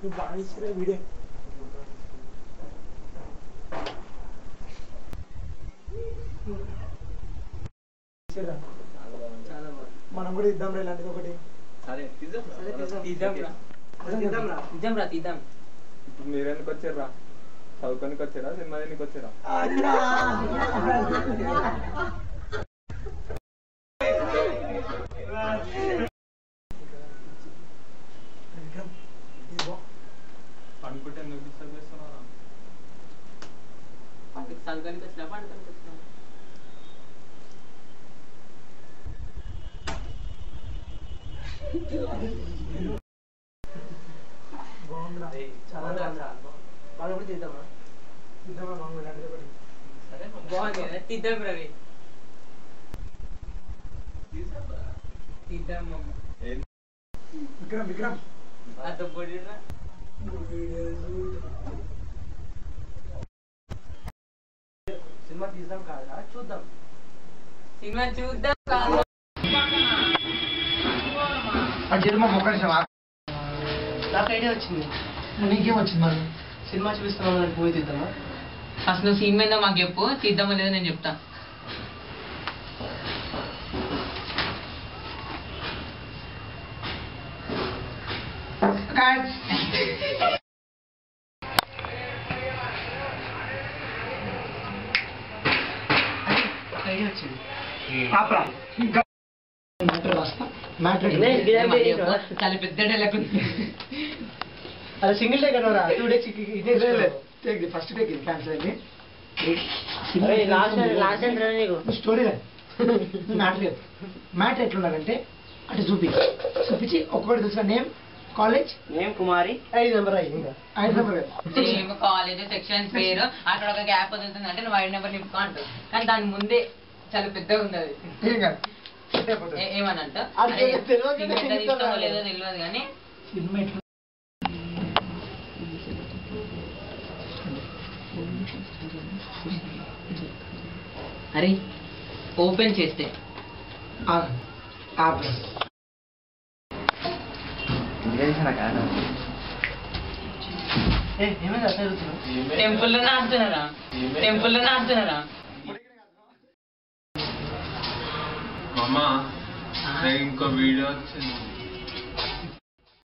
నువ్వు బాగా ఇచ్చిరా వీడియో ఇచ్చిర్రా. చాలా బాగుంది మనం కూడా ఇద్దాం రా ఇలాంటిది ఒకటి సరే తీద్దాం సరే, తీద్దాం. తీద్దాం రా తీద్దాం రా తీద్దాం రా తీద్దాం ఇప్పుడు మీరు ఎందుకు వచ్చారా చదువుకోనికి వచ్చారా సినిమా దేనికి వచ్చారా విక్రమ్, ఇదిగో. అనుకుంటే ఎందుకు డిస్టర్బ్ చేస్తున్నారా పండుగ చదువుకోనికి వచ్చినా పండుగనికి వచ్చినా బాగుందిరా. చాలా బాగుంది వాళ్ళు కూడా తీద్దామా ఇద్దామా మామూలు ఇలాంటిది ఒకటి సరే బాగుంది కదా తీద్దాం రవి తీద్దాం మమ్మ విక్రమ్ విక్రమ్ అర్థం పొడిరా సినిమా తీద్దాం కాదా చూద్దాం సినిమా చూద్దాం కాదు నాకు ఐడియా వచ్చింది నీకేం వచ్చింది మరి సినిమా చూపిస్తున్నాం మూవీ తీద్దామా ఫస్ట్ నువ్వు సినిమా ఏందో మాకు చెప్పు తీద్దామో లేదో నేను చెప్తా ఐడియా వచ్చింది మ్యాటర్ రాస్తా మ్యాటర్ ఇదే, ఇదే. మాకు చెప్పు. చాలా పెద్ద డైలాగ్ ఉంది అది సింగిల్ డే కదా two days take first take ఇది క్యాన్సిల్ అయింది స్టోరీ మ్యాటర్ లేదు మ్యాటర్ ఎట్లున్నారంటే అటు చూపి చూపించి ఒక్కొక్కటి తెలిసిన నేమ్ కాలేజ్ నేమ్ కుమారి ఐదు నెంబర్ అయ్యి ఇంకా ఐదు నెంబర్ సేమ్ కాలేజ్ సెక్షన్ పేరు అక్కడ ఒక గ్యాప్ వదులుతుంది అంటే నువ్వు ఐదు నెంబర్ నింపుకో అంటావు కానీ దాని ముందే చాలా పెద్దగా ఉంది అది ఏం కాదు సెట్ అయిపోతుంది. ఏ- ఏమనంట అది అరే, తెలియదు నీకు ఎంత కానీ ఇష్టమో చెప్తాను. లేదో తెలియదు కానీ సినిమా ఎట్లా అరే ఓపెన్ చేస్తే ఆ, ఆపు. ఏ ఏమైంది అట్లా అడుగుతున్నావు టెంపుల్ లోనే ఆడుతున్నారా టెంపుల్ లోనే ఆడుతున్నారా అమ్మా నాకు ఇంకో వీడియో వచ్చింది